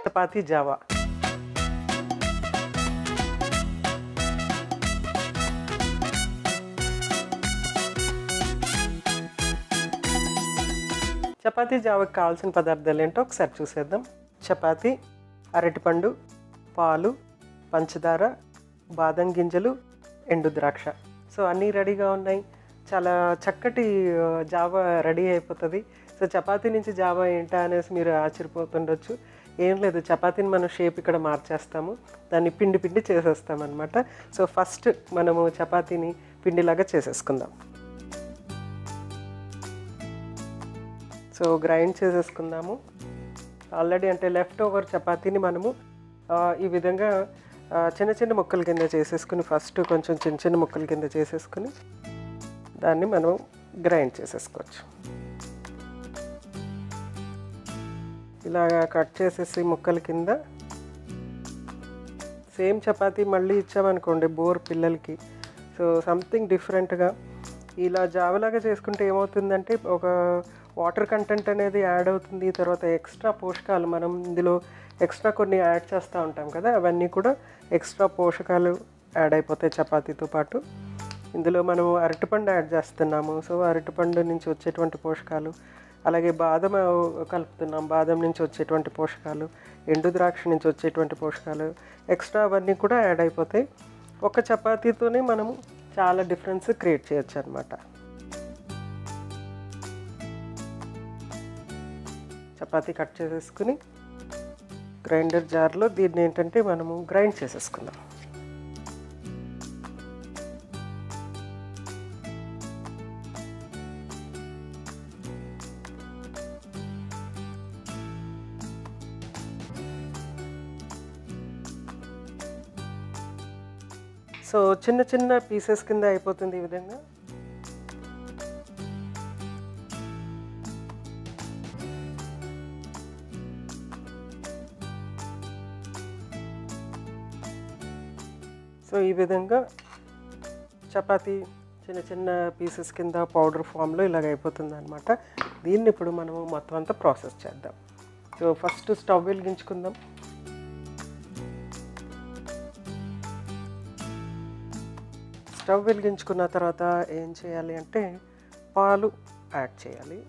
chapati Java chapati జావాకి కావాల్సిన పదార్థాలు ఏంటో ఒకసారి చూసేద్దాం చపాతీ అరటిపండు పాలు పంచదార బాదం గింజలు ఎండు ద్రాక్ష సో అన్నీ రెడీగా ఉన్నాయి చాలా చక్కటి ఆ, జావా రెడీ అయిపోతుంది సో చపాతీ నుంచి జావా ఏంటా అనేసి మీరు ఆశ్చర్యపోతుండొచ్చు ఏం లేదు చపాతీని మనం షేప్ ఇక్కడ మార్చేస్తాము దాన్ని పిండి పిండి చేసేస్తాం అనమాట సో ఫస్ట్ మనము చపాతీని పిండిలాగా చేసేసుకుందాం సో గ్రైండ్ చేసేసుకుందాము ఆల్రెడీ అంటే లెఫ్ట్ ఓవర్ చపాతీని మనము ఆ, ఈ విధంగా ఆ, చిన్న చిన్న ముక్కల కింద చేసేసుకుని ఫస్ట్ కొంచెం చిన్న చిన్న ముక్కల కింద చేసేసుకుని దాన్ని మనం గ్రైండ్ చేసేసుకోవచ్చు ఇలాగా కట్ చేసేసి ముక్కల కింద సేమ్ చపాతీ మళ్ళీ ఇచ్చామనుకోండి బోర్ పిల్లలకి సో సంథింగ్ డిఫరెంట్గా ఇలా జావలాగా చేసుకుంటే ఏమవుతుందంటే ఒక వాటర్ కంటెంట్ అనేది యాడ్ అవుతుంది తర్వాత ఎక్స్ట్రా పోషకాలు మనం ఇందులో ఎక్స్ట్రా కొన్ని యాడ్ చేస్తూ ఉంటాం కదా అవన్నీ కూడా ఎక్స్ట్రా పోషకాలు యాడ్ అయిపోతాయి చపాతీతో పాటు ఇందులో మనం అరటిపండు యాడ్ చేస్తున్నాము సో అరటిపండు నుంచి వచ్చేటువంటి పోషకాలు అలాగే బాదం ఆ, కలుపుతున్నాం బాదం నుంచి వచ్చేటువంటి పోషకాలు ఎండు ద్రాక్ష నుంచి వచ్చేటువంటి పోషకాలు ఎక్స్ట్రా అవన్నీ కూడా యాడ్ అయిపోతాయి ఒక చపాతీతోనే మనము చాలా డిఫరెన్స్ క్రియేట్ చేయొచ్చు అనమాట చపాతీ కట్ చేసేసుకుని గ్రైండర్ జార్లో దీన్ని ఏంటంటే మనము గ్రైండ్ చేసేసుకుందాం సో చిన్న చిన్న పీసెస్ కింద అయిపోతుంది ఈ విధంగా సో ఈ విధంగా చపాతీ చిన్న చిన్న పీసెస్ కింద పౌడర్ ఫామ్లో ఇలాగ అయిపోతుంది అనమాట దీన్ని ఇప్పుడు మనము మొత్తం అంతా ప్రాసెస్ చేద్దాం సో ఫస్ట్ స్టవ్ వెలిగించుకుందాం స్టవ్ వెలిగించుకున్న తర్వాత ఏం చేయాలి అంటే పాలు యాడ్ చేయాలి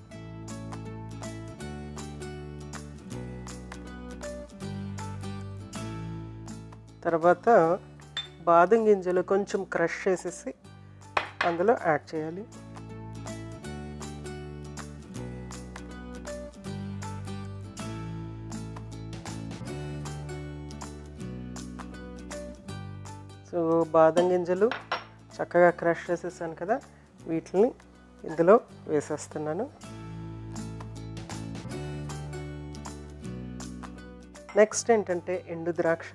తర్వాత బాదం గింజలు కొంచెం క్రష్ చేసేసి అందులో యాడ్ చేయాలి సో బాదం గింజలు చక్కగా క్రష్ చేసేసాను కదా వీటిని ఇందులో వేసేస్తున్నాను నెక్స్ట్ ఏంటంటే ఎండు ద్రాక్ష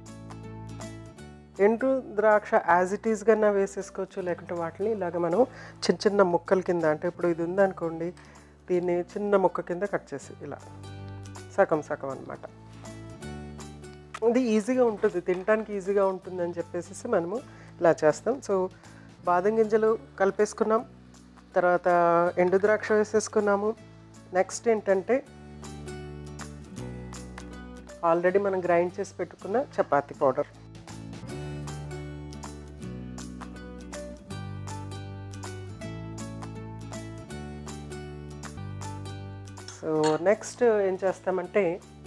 ఎండు ద్రాక్ష యాజ్ ఇట్ ఈస్ కన్నా వేసేసుకోవచ్చు లేకుంటే వాటిని ఇలాగ మనం చిన్న చిన్న ముక్కల కింద అంటే ఇప్పుడు ఇది ఉందనుకోండి దీన్ని చిన్న ముక్క కింద కట్ చేసి ఇలా సగం సగం అనమాట ఇది ఈజీగా ఉంటుంది తినడానికి ఈజీగా ఉంటుంది అని చెప్పేసి మనము ఇలా చేస్తాం సో బాదం గింజలు కలిపేసుకున్నాం తర్వాత ఎండు ద్రాక్ష వేసేసుకున్నాము నెక్స్ట్ ఏంటంటే ఆల్రెడీ మనం గ్రైండ్ చేసి పెట్టుకున్న చపాతీ పౌడర్ సో నెక్స్ట్ ఏం చేస్తామంటే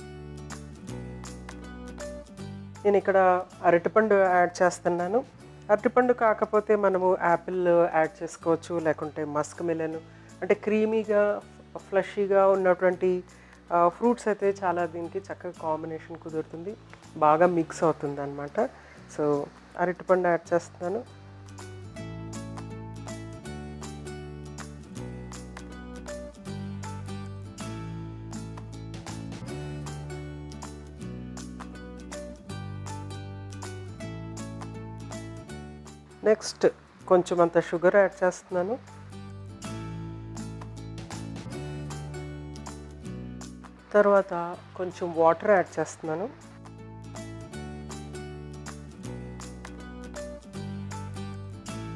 నేను ఇక్కడ అరటిపండు యాడ్ చేస్తున్నాను అరటిపండు కాకపోతే మనము యాపిల్ యాడ్ చేసుకోవచ్చు లేకుంటే మస్క్ మిలన్ అంటే క్రీమీగా ఫ్లషీగా ఉన్నటువంటి ఫ్రూట్స్ అయితే చాలా దీనికి చక్కగా కాంబినేషన్ కుదురుతుంది బాగా మిక్స్ అవుతుంది అనమాట సో అరటిపండు యాడ్ చేస్తున్నాను నెక్స్ట్ కొంచెం అంత షుగర్ యాడ్ చేస్తున్నాను తర్వాత కొంచెం వాటర్ యాడ్ చేస్తున్నాను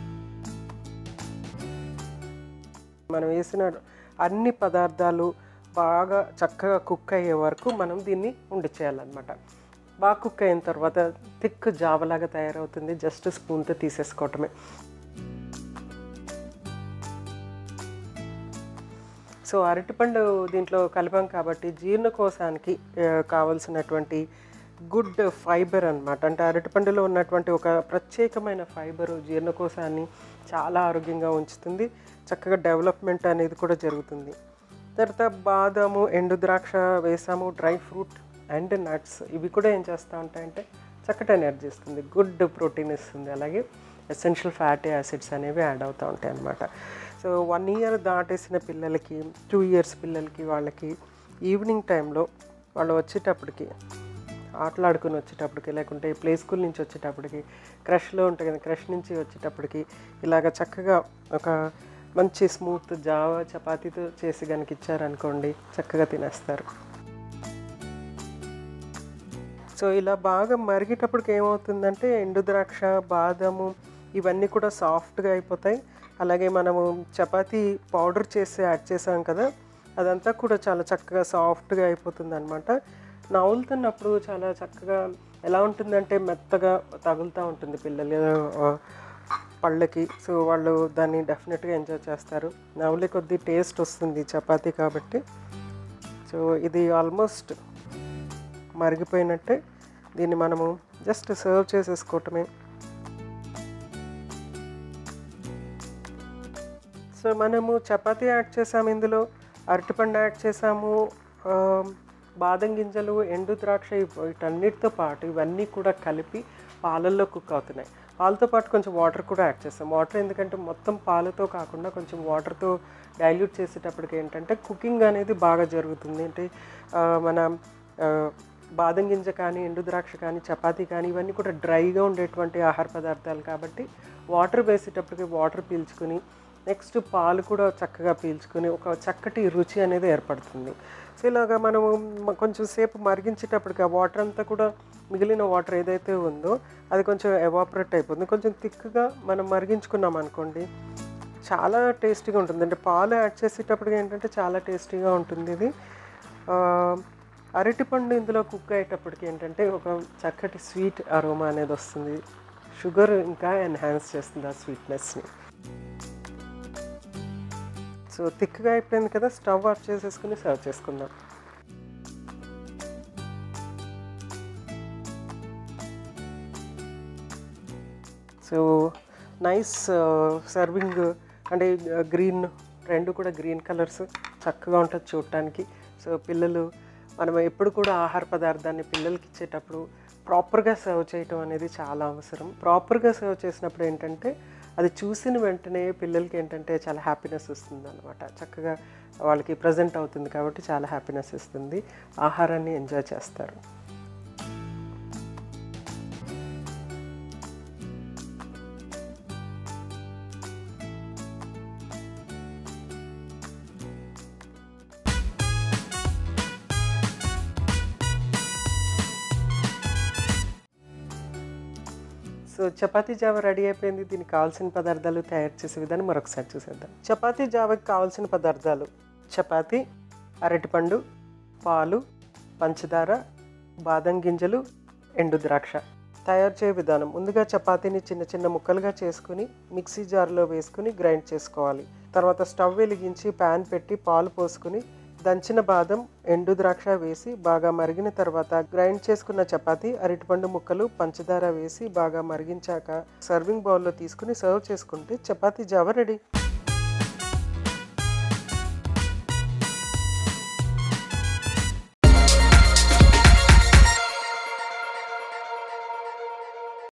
మనం వేసిన అన్ని పదార్థాలు బాగా చక్కగా కుక్ అయ్యే వరకు మనం దీన్ని ఉండిచేయాలన్నమాట బాగా కుక్ అయిన తర్వాత థిక్ జావలాగా తయారవుతుంది జస్ట్ స్పూన్తో తీసేసుకోవటమే సో అరటిపండు దీంట్లో కలిపాం కాబట్టి జీర్ణకోశానికి ఆ, కావలసినటువంటి గుడ్ ఫైబర్ అన్నమాట అంటే అరటిపండులో ఉన్నటువంటి ఒక ప్రత్యేకమైన ఫైబరు జీర్ణకోశాన్ని చాలా ఆరోగ్యంగా ఉంచుతుంది చక్కగా డెవలప్మెంట్ అనేది కూడా జరుగుతుంది తర్వాత బాదాము ఎండు ద్రాక్ష వేసాము డ్రై ఫ్రూట్ అండ్ నట్స్ ఇవి కూడా ఏం చేస్తూ ఉంటాయంటే చక్కటి ఎనర్జీ ఇస్తుంది గుడ్ ప్రోటీన్ ఇస్తుంది అలాగే ఎసెన్షియల్ ఫ్యాటీ యాసిడ్స్ అనేవి యాడ్ అవుతూ ఉంటాయి అన్నమాట సో వన్ ఇయర్ దాటేసిన పిల్లలకి టూ ఇయర్స్ పిల్లలకి వాళ్ళకి ఈవినింగ్ టైంలో వాళ్ళు వచ్చేటప్పటికి ఆటలాడుకుని వచ్చేటప్పటికి లేకుంటే ప్లే స్కూల్ నుంచి వచ్చేటప్పటికి క్రష్లో ఉంటాయి కదా క్రష్ నుంచి వచ్చేటప్పటికి ఇలాగ చక్కగా ఒక మంచి స్మూత్ జావా చపాతీతో చేసి కనుక ఇచ్చారనుకోండి చక్కగా తినేస్తారు సో ఇలా బాగా మరిగేటప్పటికి ఏమవుతుందంటే ఎండు ద్రాక్ష బాదము ఇవన్నీ కూడా సాఫ్ట్గా అయిపోతాయి అలాగే మనము చపాతీ పౌడర్ చేసి యాడ్ చేసాం కదా అదంతా కూడా చాలా చక్కగా సాఫ్ట్గా అయిపోతుంది అనమాట నవ్వులుతున్నప్పుడు చాలా చక్కగా ఎలా ఉంటుందంటే మెత్తగా తగులుతూ ఉంటుంది పిల్లలు ఆ, పళ్ళకి సో వాళ్ళు దాన్ని డెఫినెట్గా ఎంజాయ్ చేస్తారు నవ్వులే కొద్దీ టేస్ట్ వస్తుంది చపాతీ కాబట్టి సో ఇది ఆల్మోస్ట్ మరిగిపోయినట్టే దీన్ని మనము జస్ట్ సర్వ్ చేసేసుకోవటమే సో మనము చపాతీ యాడ్ చేసాము ఇందులో అరటిపండు యాడ్ చేసాము ఆ, బాదం గింజలు ఎండు ద్రాక్ష ఇవ్- వీటన్నిటితో పాటు ఇవన్నీ కూడా కలిపి పాలల్లో కుక్ అవుతున్నాయి పాలతో పాటు కొంచెం వాటర్ కూడా యాడ్ చేస్తాం వాటర్ ఎందుకంటే మొత్తం పాలతో కాకుండా కొంచెం వాటర్తో డైల్యూట్ చేసేటప్పటికి ఏంటంటే కుకింగ్ అనేది బాగా జరుగుతుంది అంటే ఆ, మన ఆ, బాదం గింజ కానీ ఎండు ద్రాక్ష కానీ చపాతీ కానీ ఇవన్నీ కూడా డ్రైగా ఉండేటువంటి ఆహార పదార్థాలు కాబట్టి వాటర్ వేసేటప్పటికి వాటర్ పీల్చుకుని నెక్స్ట్ పాలు కూడా చక్కగా పీల్చుకుని ఒక చక్కటి రుచి అనేది ఏర్పడుతుంది సో ఇలాగా మనము మ- కొంచెం సేపు మరిగించేటప్పటికి ఆ వాటర్ అంతా కూడా మిగిలిన వాటర్ ఏదైతే ఉందో అది కొంచెం ఎవాపరేట్ అయిపోతుంది కొంచెం థిక్గా మనం మరిగించుకున్నాం అనుకోండి చాలా టేస్టీగా ఉంటుంది అంటే పాలు యాడ్ చేసేటప్పటికి ఏంటంటే చాలా టేస్టీగా ఉంటుంది ఇది ఆ, అరటిపండు ఇందులో కుక్ అయ్యేటప్పటికి ఏంటంటే ఒక చక్కటి స్వీట్ అరోమా అనేది వస్తుంది షుగర్ ఇంకా ఎన్హాన్స్ చేస్తుంది ఆ స్వీట్నెస్ని సో థిక్గా అయిపోయింది కదా స్టవ్ ఆఫ్ చేసేసుకుని సర్వ్ చేసుకుందాం సో నైస్ సర్వింగ్ అంటే గ్రీన్ రెండు కూడా గ్రీన్ కలర్స్ చక్కగా ఉంటుంది చూడటానికి సో పిల్లలు మనం ఎప్పుడు కూడా ఆహార పదార్థాన్ని పిల్లలకి ఇచ్చేటప్పుడు ప్రాపర్గా సర్వ్ చేయటం అనేది చాలా అవసరం ప్రాపర్గా సర్వ్ చేసినప్పుడు ఏంటంటే అది చూసిన వెంటనే పిల్లలకి ఏంటంటే చాలా హ్యాపీనెస్ వస్తుంది అనమాట చక్కగా వాళ్ళకి ప్రజెంట్ అవుతుంది కాబట్టి చాలా హ్యాపీనెస్ ఇస్తుంది ఆహారాన్ని ఎంజాయ్ చేస్తారు సో చపాతీ జావ రెడీ అయిపోయింది దీనికి కావాల్సిన పదార్థాలు తయారు చేసే విధానం మరొకసారి చూసేద్దాం చపాతీ జావకి కావాల్సిన పదార్థాలు చపాతీ అరటిపండు పాలు పంచదార బాదం గింజలు ఎండు ద్రాక్ష తయారు చేయ విధానం ముందుగా చపాతీని చిన్న చిన్న ముక్కలుగా చేసుకుని మిక్సీ జార్లో వేసుకుని గ్రైండ్ చేసుకోవాలి తర్వాత స్టవ్ వెలిగించి ప్యాన్ పెట్టి పాలు పోసుకుని దంచిన బాదం ఎండు ద్రాక్ష వేసి బాగా మరిగిన తర్వాత గ్రైండ్ చేసుకున్న చపాతీ అరటిపండు ముక్కలు పంచదార వేసి బాగా మరిగించాక సర్వింగ్ బౌల్లో తీసుకుని సర్వ్ చేసుకుంటే చపాతీ జావ రెడీ